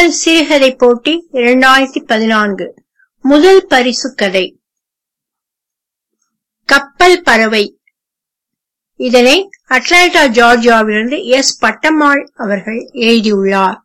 முதல் சிறுகதை போட்டி இரண்டாயிரத்தி பதினான்கு முதல் பரிசு கதை கப்பல் பறவை இதனை அட்லாண்டா ஜார்ஜியாவிலிருந்து எஸ் பட்டம்மாள் அவர்கள் எழுதியுள்ளார்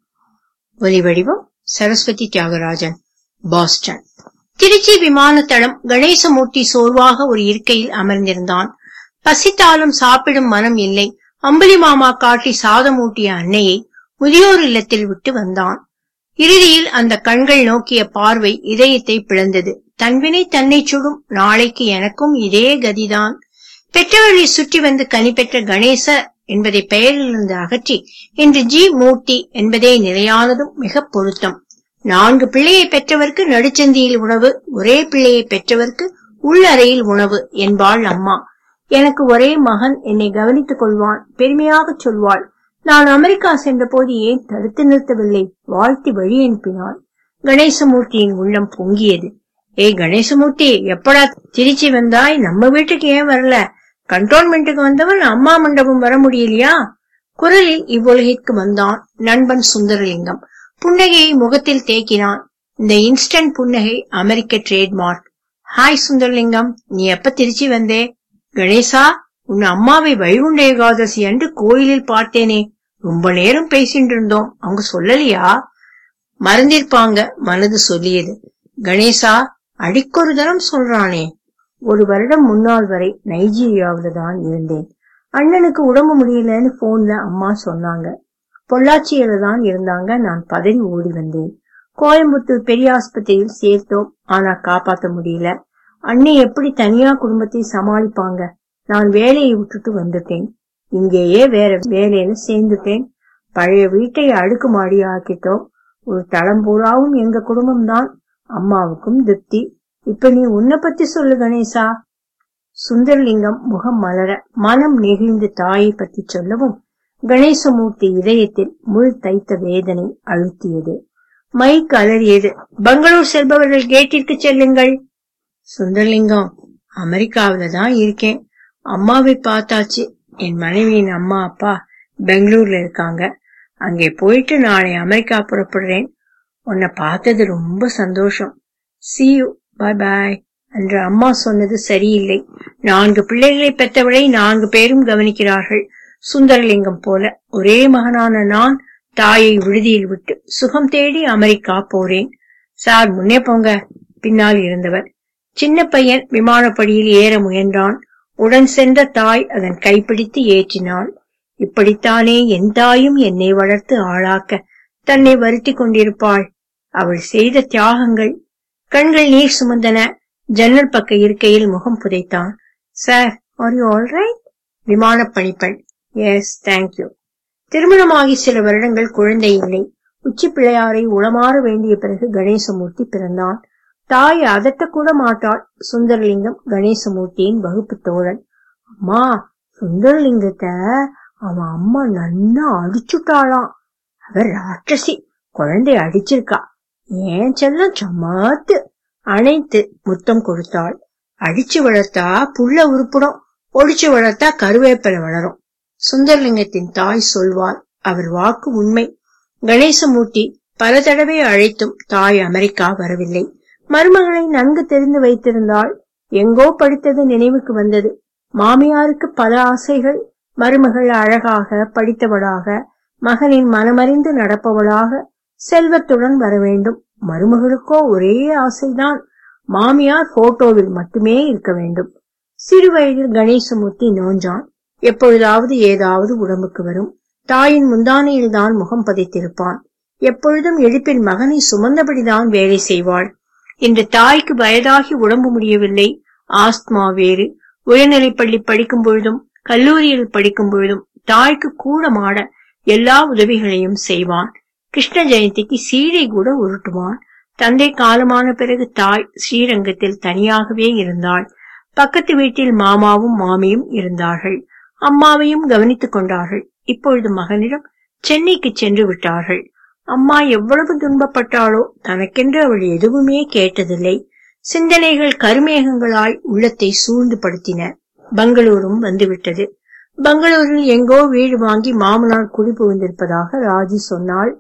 ஒலிவடிவம் சரஸ்வதி தியாகராஜன் பாஸ்டன் திருச்சி விமானத்தளம் கணேசமூர்த்தி சோர்வாக ஒரு இருக்கையில் அமர்ந்திருந்தான் பசித்தாலும் சாப்பிடும் மனம் இல்லை அம்புலி மாமா காட்டி சாதமூட்டிய அன்னையை முதியோர் இல்லத்தில் விட்டு வந்தான் இறுதியில் அந்த கண்கள் நோக்கிய பார்வை இதயத்தை பிளந்தது தன்வினை தன்னை சுடும் நாளைக்கு எனக்கும் இதே கதிதான் பெற்றவர்களை சுற்றி வந்து கனி பெற்ற கணேச என்பதை பெயரிலிருந்து அகற்றி இன்று ஜி மூர்த்தி என்பதே நிலையானதும் மிக பொருத்தம் நான்கு பிள்ளையை பெற்றவர்க்கு நடுச்சந்தியில் உணவு ஒரே பிள்ளையை பெற்றவர்க்கு உள்ளறையில் உணவு என்பாள் அம்மா எனக்கு ஒரே மகன் என்னை கவனித்துக் கொள்வான் பெருமையாக சொல்வாள் நான் அமெரிக்கா சென்ற போது ஏன் தடுத்து நிறுத்தவில்லை வாழ்த்தி வழி அனுப்பினாள் கணேசமூர்த்தியின் உள்ளம் பொங்கியது ஏய் கணேசமூர்த்தி எப்படா திருச்சி வந்தாய் நம்ம வீட்டுக்கு ஏன் வரல கண்டோன்மெண்ட்டுக்கு வந்தவன் அம்மா மண்டபம் வர முடியலையா குரலில் இவ்வுலகிற்கு வந்தான் நண்பன் சுந்தரலிங்கம் புன்னகையை முகத்தில் தேக்கினான் இந்த இன்ஸ்டன்ட் புன்னகை அமெரிக்க ட்ரேட்மார்க் ஹாய் சுந்தரலிங்கம் நீ எப்ப திருச்சி வந்தே கணேசா உன் அம்மாவை வைகுண்ட ஏகாதசி அன்று கோயிலில் பார்த்தேனே ரொம்ப நேரம் பேசிட்டு இருந்தோம் அவங்க சொல்லலையா மறந்திருப்பாங்க மனது சொல்லியது கணேசா அடிக்கொரு தரம் சொல்றானே ஒரு வருடம் முன்னாள் வரை நைஜீரியாவில தான் இருந்தேன் அண்ணனுக்கு உடம்பு முடியலன்னு போன்ல அம்மா சொன்னாங்க பொள்ளாச்சியில தான் இருந்தாங்க நான் பதறி ஓடி வந்தேன் கோயம்புத்தூர் பெரிய ஆஸ்பத்திரியில் சேர்த்தோம் ஆனா காப்பாத்த முடியல அண்ணி எப்படி தனியா குடும்பத்தை சமாளிப்பாங்க நான் வேலையை விட்டுட்டு வந்துட்டேன் இங்கேயே வேற வேலையில சேர்ந்துட்டேன் பழைய வீட்டை அடுக்குமாடி ஆக்கிட்டோம் ஒரு தளம் பூராவும் எங்க குடும்பம் தான் அம்மாவுக்கும் திருப்தி இப்ப நீ உன்னை பத்தி சொல்லு கணேசா சுந்தரலிங்கம் முகம் மலர மனம் நெகிழ்ந்து தாயை பற்றி சொல்லவும் கணேசமூர்த்தி இதயத்தில் முள் தைத்த வேதனை அழுத்தியது மை கலறியது பெங்களூர் செல்பவர்கள் கேட்டிற்கு செல்லுங்கள் சுந்தரலிங்கம் அமெரிக்காவில தான் இருக்கேன் அம்மாவை பார்த்தாச்சு என் மனைவியின் அம்மா அப்பா பெங்களூர்ல இருக்காங்க அங்கே போயிட்டு நாளை அமெரிக்கா புறப்படுறேன் உன்னை பார்த்தது ரொம்ப சந்தோஷம் சி யூ பாய் பாய் என்று அம்மா சொன்னது சரியில்லை நான்கு பிள்ளைகளை பெற்றவளை நான்கு பேரும் கவனிக்கிறார்கள் சுந்தரலிங்கம் போல ஒரே மகனான நான் தாயை விடுதியில் விட்டு சுகம் தேடி அமெரிக்கா போறேன் சார் முன்னே போங்க பின்னால் இருந்தவர் சின்ன பையன் விமானப்படியில் ஏற முயன்றான் உடன் சென்ற தாய் அதன் கைப்பிடித்து ஏற்றினாள் இப்படித்தானே என் தாயும் என்னை வளர்த்து ஆளாக்க தன்னை வருத்தி கொண்டிருப்பாள் அவள் செய்த தியாகங்கள் கண்கள் நீர் சுமந்தன ஜன்னல் பக்க இருக்கையில் முகம் புதைத்தான் sir are you all right விமான பணிப்பெண் எஸ் தேங்க்யூ திருமணமாகி சில வருடங்கள் குழந்தை இல்லை உச்சி பிள்ளையாரை உளமாற வேண்டிய பிறகு கணேசமூர்த்தி பிறந்தான் தாய் அதட்டக்கூட மாட்டாள் சுந்தரலிங்கம் கணேசமூர்த்தியின் வகுப்பு தோழன் அம்மா சுந்தரலிங்கத்தை அவன் அம்மா நன்னா அடிச்சுட்டாளாம் அவர் ராட்சசி குழந்தை அடிச்சிருக்கா ஏன் செல்லம் சமாத்து அணைத்து முத்தம் கொடுத்தாள் அடிச்சு வளர்த்தா புள்ள உருப்பிடும் ஒடிச்சு வளர்த்தா கருவேப்பிலை வளரும் சுந்தரலிங்கத்தின் தாய் சொல்வார் அவர் வாக்கு உண்மை கணேசமூர்த்தி பல தடவை அழைத்தும் தாய் அமெரிக்கா வரவில்லை மருமகளை நன்கு தெரிந்து வைத்திருந்தாள் எங்கோ படித்தது நினைவுக்கு வந்தது மாமியாருக்கு பல ஆசைகள் மருமகள் அழகாக படித்தவளாக மகனின் மனமறிந்து நடப்பவளாக செல்வத்துடன் வர வேண்டும் மருமகளுக்கோ ஒரே ஆசைதான் மாமியார் போட்டோவில் மட்டுமே இருக்க வேண்டும் சிறு வயதில் கணேசமூர்த்தி நோஞ்சான் எப்பொழுதாவது ஏதாவது உடம்புக்கு வரும் தாயின் முந்தானையில் தான் முகம் பதித்திருப்பான் எப்பொழுதும் எழுப்பில் மகனை சுமந்தபடிதான் வேலை செய்வாள் இன்று தாய்க்கு வயதாகி உடம்பு முடியவில்லை ஆஸ்துமா வேறு உயர்நிலைப்பள்ளி படிக்கும் பொழுதும் கல்லூரியில் படிக்கும் பொழுதும் தாய்க்கு கூட மாட எல்லா உதவிகளையும் செய்வான் கிருஷ்ண ஜெயந்திக்கு சீடை கூட உருட்டுவான் தந்தை காலமான பிறகு தாய் ஸ்ரீரங்கத்தில் தனியாகவே இருந்தாள் பக்கத்து வீட்டில் மாமாவும் மாமியும் இருந்தார்கள் அம்மாவையும் கவனித்துக் கொண்டார்கள் இப்பொழுது மகனிடம் சென்னைக்கு சென்று விட்டார்கள் அம்மா எவ்வளவு துன்பப்பட்டாளோ தனக்கென்று அவள் எதுவுமே கேட்டதில்லை சிந்தனைகள் கருமேகங்களாய் உள்ளத்தை சூழ்ந்து படுத்தின பெங்களூரும் வந்துவிட்டது பெங்களூரில் எங்கோ வீடு வாங்கி மாமனார் குடி புகுந்திருப்பதாக ராஜி சொன்னாள்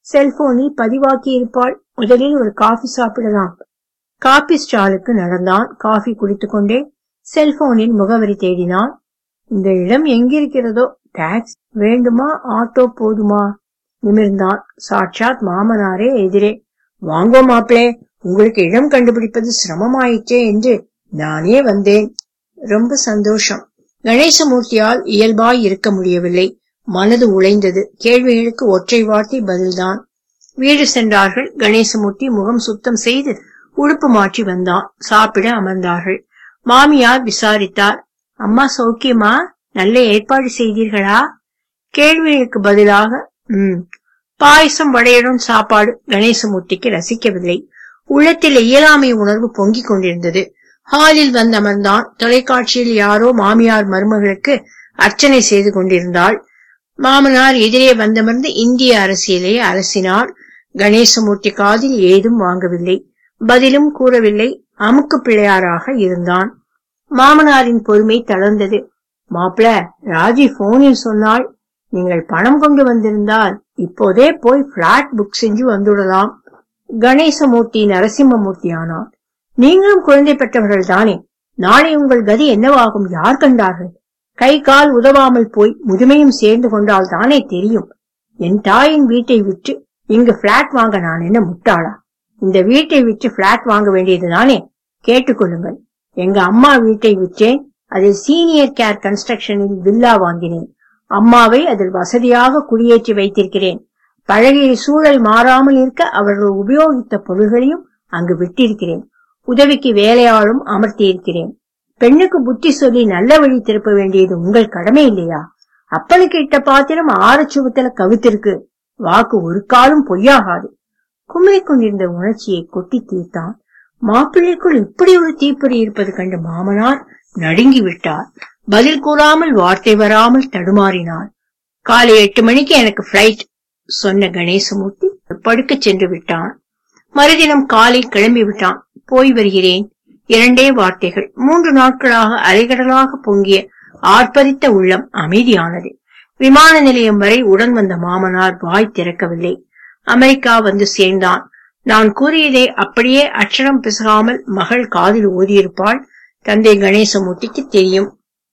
செல்போனில் பதிவாக்கி இருப்பாள் முதலில் ஒரு காஃபி சாப்பிடலாம் காபி ஸ்டாலுக்கு நடந்தான் காஃபி குடித்துக்கொண்டே செல்போனில் முகவரி தேடினான் இந்த இடம் எங்கிருக்கிறதோ டாக்ஸ் வேண்டுமா ஆட்டோ போதுமா நிமிர்ந்தான் சாட்சாத் மாமனாரே எதிரே வாங்கோ மாப்பிளே உங்களுக்கு இடம் கண்டுபிடிப்பது சிரமமாயிற்றே என்று நானே வந்தேன் ரொம்ப சந்தோஷம் கணேசமூர்த்தியால் இயல்பாய் இருக்க முடியவில்லை மனது உழைந்தது கேள்விகளுக்கு ஒற்றை வார்த்தை பதில்தான் வீடு சென்றார்கள் கணேசமூர்த்தி முகம் சுத்தம் செய்து உடுப்பு மாற்றி வந்தான் சாப்பிட அமர்ந்தார்கள் மாமியார் விசாரித்தார் அம்மா சௌக்கியமா நல்ல ஏற்பாடு செய்தீர்களா கேள்விகளுக்கு பதிலாக ம் பாயசம் வடையுடன் சாப்பாடு கணேசமூர்த்திக்கு ரசிக்கவில்லை உள்ளத்தில் இயலாமை உணர்வு பொங்கிக் கொண்டிருந்தது ஹாலில் வந்தமர்ந்தான் தொலைக்காட்சியில் யாரோ மாமியார் மருமகளுக்கு அர்ச்சனை செய்து கொண்டிருந்தாள் மாமனார் எதிரே வந்தமர்ந்து இந்திய அரசியலை அலசினார் கணேசமூர்த்தி காதில் ஏதும் வாங்கவில்லை பதிலும் கூறவில்லை அமுக்கு பிள்ளையாராக இருந்தான் மாமனாரின் பொறுமை தளர்ந்தது மாப்பிள ராஜி போனில் சொன்னாள் நீங்கள் பணம் கொண்டு வந்திருந்தால் இப்போதே போய் பிளாட் புக் செஞ்சு வந்துடலாம் கணேசமூர்த்தி நரசிம்மமூர்த்தி ஆனார் நீங்களும் குழந்தை பெற்றவர்கள் தானே நாளை உங்கள் கதி என்னவாகும் யார் கண்டார்கள் கை கால் உதவாமல் போய் முதுமையும் சேர்ந்து கொண்டால் தானே தெரியும் என் தாயின் வீட்டை விற்று இங்கு பிளாட் வாங்க நான் என்ன முட்டாளா இந்த வீட்டை விற்று பிளாட் வாங்க வேண்டியது தானே கேட்டுக்கொள்ளுங்கள் எங்க அம்மா வீட்டை விற்றேன் அதில் சீனியர் கேர் கன்ஸ்ட்ரக்ஷனில் வில்லா வாங்கினேன் அம்மாவை அதில் வசதியாக குடியேற்றி வைத்திருக்கிறேன் பழகிய சூழல் மாறாமல் இருக்க அவர்கள் உபயோகித்த பொருள்களையும் அங்கு விட்டிருக்கிறேன் உதவிக்கு வேலையாளும் அமர்த்தியிருக்கிறேன் பெண்ணுக்கு புத்தி சொல்லி நல்ல வழி திருப்ப வேண்டியது உங்கள் கடமை இல்லையா அப்பனுக்கு இட்ட பாத்திரம் ஆரச்சுவத்துல கவித்திருக்கு வாக்கு ஒரு காலும் பொய்யாகாது குமரிக் கொண்டிருந்த உணர்ச்சியை கொட்டி தீர்த்தான் மாப்பிள்ளைக்குள் இப்படி ஒரு தீப்பொறி இருப்பது கண்டு மாமனார் நடுங்கி விட்டார் பதில் கூறாமல் வார்த்தை வராமல் தடுமாறினார் காலை எட்டு மணிக்கு எனக்கு பிளைட் சொன்ன கணேசமூர்த்தி படுக்க சென்று விட்டான் மறுதினம் காலை கிளம்பி விட்டான் போய் வருகிறேன் இரண்டே வார்த்தைகள் மூன்று நாட்களாக அலைகடலாக பொங்கிய ஆர்ப்பரித்த உள்ளம் அமைதியானது விமான நிலையம் வரை உடன் வந்த மாமனார் வாய் திறக்கவில்லை அமெரிக்கா வந்து சேர்ந்தான் நான் கூறியதை அப்படியே அச்சரம் பிசகாமல் மகள் காதில் ஓதியிருப்பாள் தந்தை கணேசமூர்த்திக்கு தெரியும்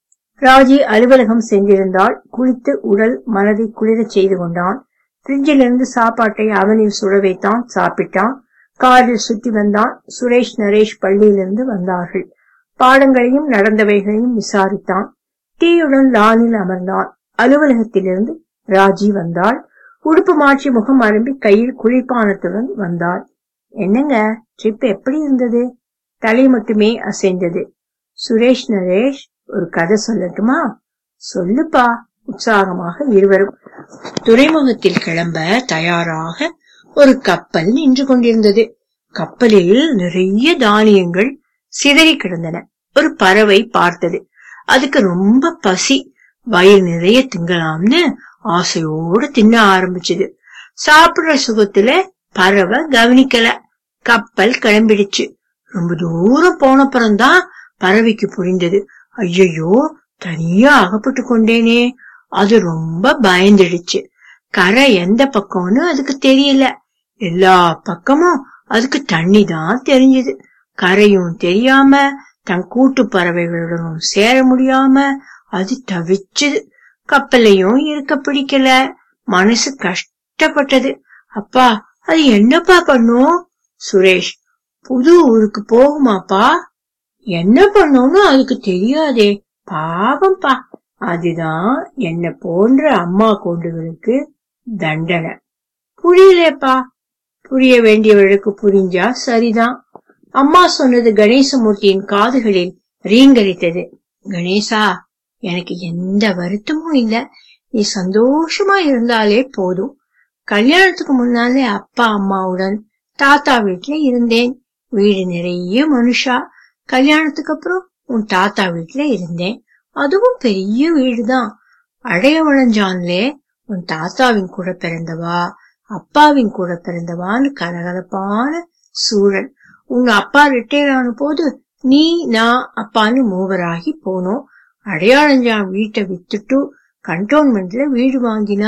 ராஜி அலுவலகம் சென்றிருந்தால் குளித்து உடல் மனதை குளிரச் செய்து கொண்டான் பிரிட்ஜிலிருந்து சாப்பாட்டை அவனில் சுட வைத்தான் சாப்பிட்டான் காரில் சுற்றி வந்தான் சுரேஷ் நரேஷ் பள்ளியிலிருந்து வந்தார்கள் பாடங்களையும் நடந்தவைகளையும் விசாரித்தான் டீயுடன் லானில் அமர்ந்தான் அலுவலகத்திலிருந்து ராஜி வந்தாள் உடுப்பு மாற்றி முகம் அரும்பி கையில் குளிர்பானத்துடன் வந்தாள் என்னங்க ட்ரிப் எப்படி இருந்தது தலை மட்டுமே அசைந்தது சுரேஷ் நரேஷ் ஒரு கதை சொல்லட்டுமா சொல்லுப்பா உற்சாகமாக இருவரும் துறைமுகத்தில் கிளம்ப தயாராக ஒரு கப்பல் நின்று கொண்டிருந்தது கப்பலில் நிறைய தானியங்கள் சிதறி கிடந்தன ஒரு பறவை பார்த்தது அதுக்கு ரொம்ப பசி வயிறு நிறைய திங்கலாம்னு ஆசையோடு தின்ன ஆரம்பிச்சது சாப்பிடுற சுகத்துல பறவை கவனிக்கல கப்பல் கிளம்பிடுச்சு ரொம்ப தூரம் போனப்புறம்தான் பறவைக்கு புரிந்தது ஐயையோ தனியா அகப்பட்டு கொண்டேனே அது ரொம்ப பயந்துடுச்சு கரை எந்த பக்கம்னு அதுக்கு தெரியல எல்லா பக்கமும் அதுக்கு தண்ணி தான் தெரிஞ்சது கரையும் தெரியாம தன் கூட்டு பறவைகளுடனும் சேர முடியாம அது தவிச்சுது கப்பலையும் இருக்க பிடிக்கல மனசு கஷ்டப்பட்டது அப்பா அது என்னப்பா பண்ணும் சுரேஷ் புது ஊருக்கு போகுமாப்பா என்ன பண்ணோம்னு அதுக்கு தெரியாதே பாவம்பா அதுதான் என்ன போன்ற அம்மா கொண்டுகளுக்கு தண்டனை புரியலப்பா புரிய வேண்டியவர்களுக்கு புரிஞ்சா சரிதான் அம்மா சொன்னது கணேசமூர்த்தியின் காதுகளில் ரீங்கரித்தது கணேசா எனக்கு எந்த வருத்தமும் இல்ல நீ சந்தோஷமா இருந்தாலே போதும் கல்யாணத்துக்கு முன்னாலே அப்பா அம்மாவுடன் தாத்தா வீட்டுல இருந்தேன் வீடு நிறைய மனுஷா கல்யாணத்துக்கு அப்புறம் உன் தாத்தா வீட்டுல இருந்தேன் அதுவும் பெரிய வீடுதான் அடையவளஞ்சான்லே உன் தாத்தாவின் கூட பிறந்தவா அப்பாவின் கூட பிறந்தவான்னு கலகலப்பான சூழல் உங்க அப்பா ரிட்டையர் ஆன போது நீ நான் அப்பான்னு மூவராகி போனோம் அடையாளஞ்சான் வீட்டை வித்துட்டு கண்டோன்மெண்ட்ல வீடு வாங்கினார்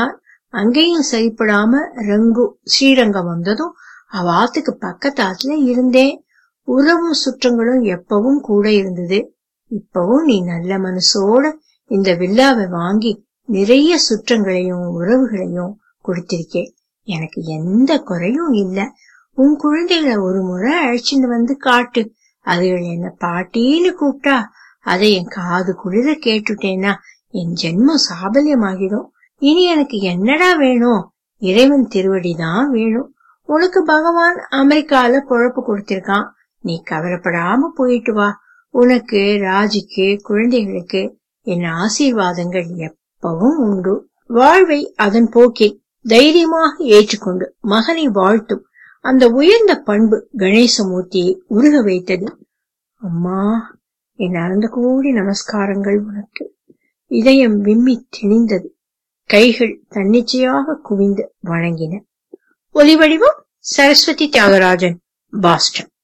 அங்கேயும் சரிப்படாம ரங்கு ஸ்ரீரங்கம் வந்ததும் அவ ஆத்துக்கு பக்கத்தாத்துல இருந்தேன் உறவும் சுற்றங்களும் எப்பவும் கூட இருந்தது இப்பவும் நீ நல்ல மனசோட இந்த வில்லாவை வாங்கி நிறைய சுற்றங்களையும் உறவுகளையும் கொடுத்திருக்கே எனக்கு எந்த குறையும் இல்ல உன் குழந்தைகளை ஒரு முறை அழைச்சிட்டு வந்து காட்டு அதுகள் என்ன பாட்டின்னு கூப்பிட்டா அதை என் காது குளிர கேட்டுட்டேன்னா என் ஜென்மம் சாபல்யமாகிடும் இனி எனக்கு என்னடா வேணும் இறைவன் திருவடிதான் வேணும் உனக்கு பகவான் அமெரிக்கால பொழப்பு கொடுத்திருக்கான் நீ கவலைப்படாம போயிட்டு வா உனக்கு ராஜிக்கு குழந்தைகளுக்கு என் ஆசீர்வாதங்கள் எப்பவும் உண்டு வாழ்வை அதன் போக்கில் தைரியமாக ஏற்றுக்கொண்டு மகனை வாழ்த்தும் அந்த உயர்ந்த பண்பு கணேசமூர்த்தியை உருக வைத்தது அம்மா என் அறந்த கோடி நமஸ்காரங்கள் உனக்கு இதயம் விம்மி திணிந்தது கைகள் தன்னிச்சையாக குவிந்து வணங்கின ஒலிவடிவம் சரஸ்வதி தியாகராஜன் பாஸ்டன்